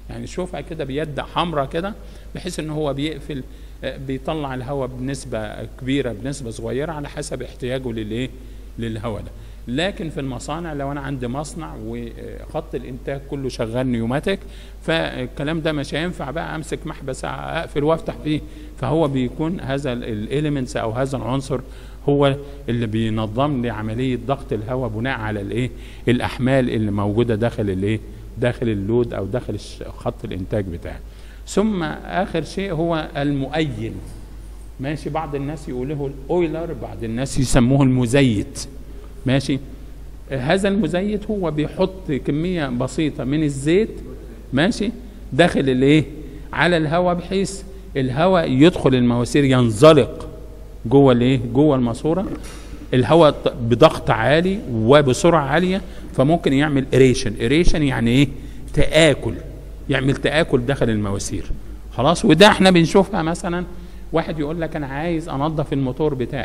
يعني شوفها كده بيد حمراء كده بحيث ان هو بيقفل آه، بيطلع الهواء بنسبه كبيره بنسبه صغيره على حسب احتياجه للايه للهواء ده لكن في المصانع لو انا عندي مصنع وخط الانتاج كله شغال نيوماتيك فالكلام ده مش هينفع بقى امسك محبس اقفل وافتح فيه فهو بيكون هذا الاليمنتس او هذا العنصر هو اللي بينظم لي عمليه ضغط الهواء بناء على الايه الاحمال اللي موجوده داخل الايه داخل اللود او داخل الش- خط الانتاج بتاعي ثم اخر شيء هو المؤيد ماشي بعض الناس يقوله الاويلر بعض الناس يسموه المزيت ماشي هذا المزيت هو بيحط كميه بسيطه من الزيت ماشي داخل الايه على الهواء بحيث الهواء يدخل المواسير ينزلق جوه الايه جوه الماسوره الهواء ط- بضغط عالي وبسرعه عاليه فممكن يعمل اريشن اريشن يعني ايه تاكل يعمل تاكل داخل المواسير خلاص وده احنا بنشوفها مثلا واحد يقول لك انا عايز انظف الموتور بتاعي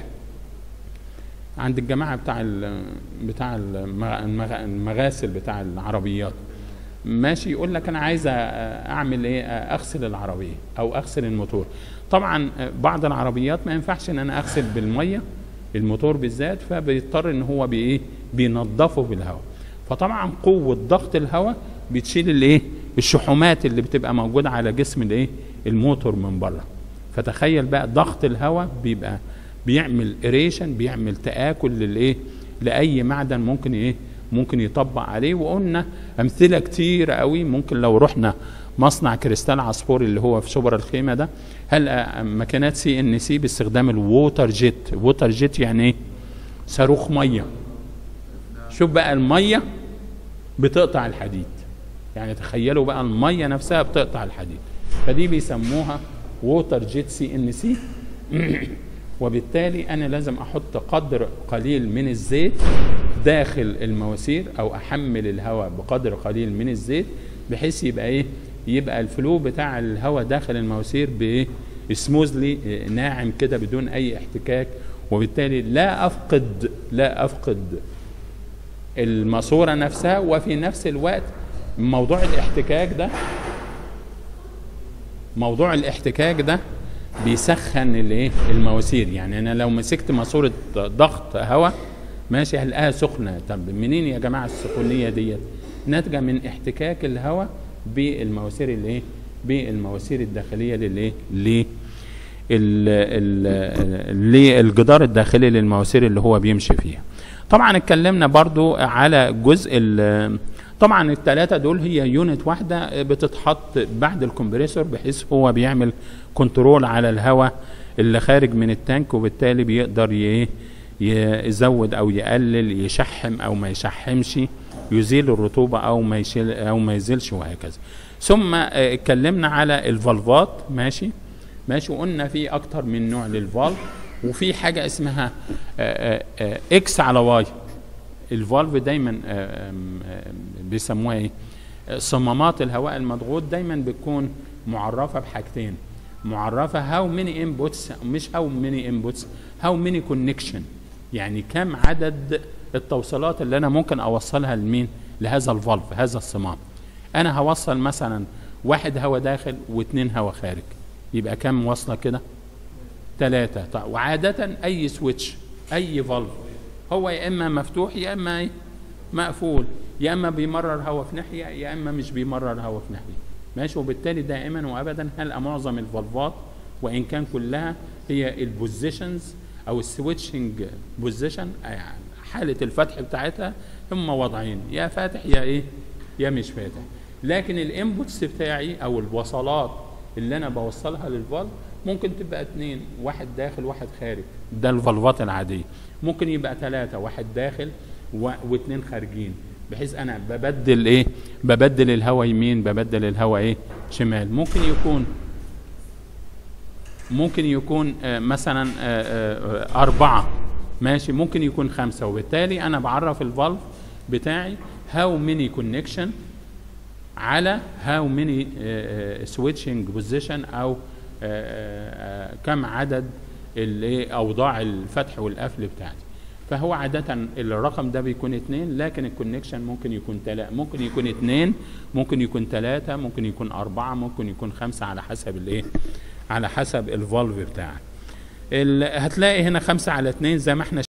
عند الجماعه بتاع ال بتاع المغ- المغ- المغاسل بتاع العربيات ماشي يقول لك انا عايز أ- اعمل ايه اغسل العربيه او اغسل الموتور طبعا بعض العربيات ما ينفعش ان انا اغسل بالميه الموتور بالذات فبيضطر ان هو بايه بينضفه بالهواء فطبعا قوه ضغط الهواء بتشيل الايه الشحومات اللي بتبقى موجوده على جسم الايه الموتور من بره فتخيل بقى ضغط الهواء بيبقى بيعمل اريشن بيعمل تآكل للايه لاي معدن ممكن ايه ممكن يطبق عليه وقلنا امثله كتير قوي ممكن لو رحنا مصنع كريستال عصفور اللي هو في شبرا الخيمه ده هل آه، ماكينات سي ان سي باستخدام الووتر جيت ووتر جيت يعني ايه صاروخ ميه شوف بقى الميه بتقطع الحديد يعني تخيلوا بقى الميه نفسها بتقطع الحديد فدي بيسموها ووتر جيت سي ان سي وبالتالي انا لازم احط قدر قليل من الزيت داخل المواسير او احمل الهواء بقدر قليل من الزيت بحيث يبقى ايه يبقى الفلو بتاع الهواء داخل المواسير بايه سموزلي ناعم كده بدون اي احتكاك وبالتالي لا افقد لا افقد الماسوره نفسها وفي نفس الوقت موضوع الاحتكاك ده موضوع الاحتكاك ده بيسخن الايه المواسير يعني انا لو مسكت ماسوره ضغط هواء ماشي هلاقيها سخنه طب منين يا جماعه السخونيه ديت ناتجه من احتكاك الهواء بالمواسير الايه بالمواسير الداخليه للايه ل للجدار الداخلي للمواسير اللي هو بيمشي فيها طبعا اتكلمنا برضو على جزء ال- طبعا الثلاثه دول هي يونت واحده بتتحط بعد الكمبريسور بحيث هو بيعمل كنترول على الهواء اللي خارج من التانك وبالتالي بيقدر ي- يزود او يقلل يشحم او ما يشحمش يزيل الرطوبه او ما يشيل او ما يزيلش وهكذا ثم آه، اتكلمنا على الفالفات ماشي ماشي وقلنا في اكتر من نوع للفالف وفي حاجه اسمها آه، آه، آه، اكس على واي الفالف دايما آه، آم، آم، بيسموها ايه آه، صمامات الهواء المضغوط دايما بتكون معرفه بحاجتين معرفه هاو ميني انبوتس مش هاو ميني انبوتس هاو ميني كونكشن يعني كم عدد التوصيلات اللي انا ممكن اوصلها لمين لهذا الفالف هذا الصمام انا هوصل مثلا واحد هواء داخل واثنين هواء خارج يبقى كم وصله كده ثلاثة طيب وعادة أي سويتش أي فالف هو يا إما مفتوح يا إما إيه؟ مقفول يا إما بيمرر هواء في ناحية يا إما مش بيمرر هواء في ناحية ماشي وبالتالي دائما وأبدا هل معظم الفالفات وإن كان كلها هي البوزيشنز أو السويتشنج بوزيشن يعني حالة الفتح بتاعتها هم وضعين يا فاتح يا إيه يا مش فاتح لكن الانبوتس بتاعي او الوصلات اللي انا بوصلها للفالف ممكن تبقى اتنين واحد داخل واحد خارج ده الفالفات العاديه ممكن يبقى ثلاثه واحد داخل و... واثنين خارجين بحيث انا ببدل ايه ببدل الهواء يمين ببدل الهواء ايه شمال ممكن يكون ممكن يكون آه، مثلا آه، آه، أربعة ماشي ممكن يكون خمسة وبالتالي أنا بعرف الفالف بتاعي هاو ميني كونكشن على هاو ميني سويتشنج بوزيشن أو آه، آه، آه، كم عدد الايه أوضاع الفتح والقفل بتاعتي فهو عادة الرقم ده بيكون اتنين لكن الكونكشن ممكن يكون تلا ممكن يكون اتنين ممكن يكون تلاتة ممكن يكون أربعة ممكن يكون خمسة على حسب الايه على حسب الفالف بتاعك ال- هتلاقي هنا خمسة على اتنين زي ما احنا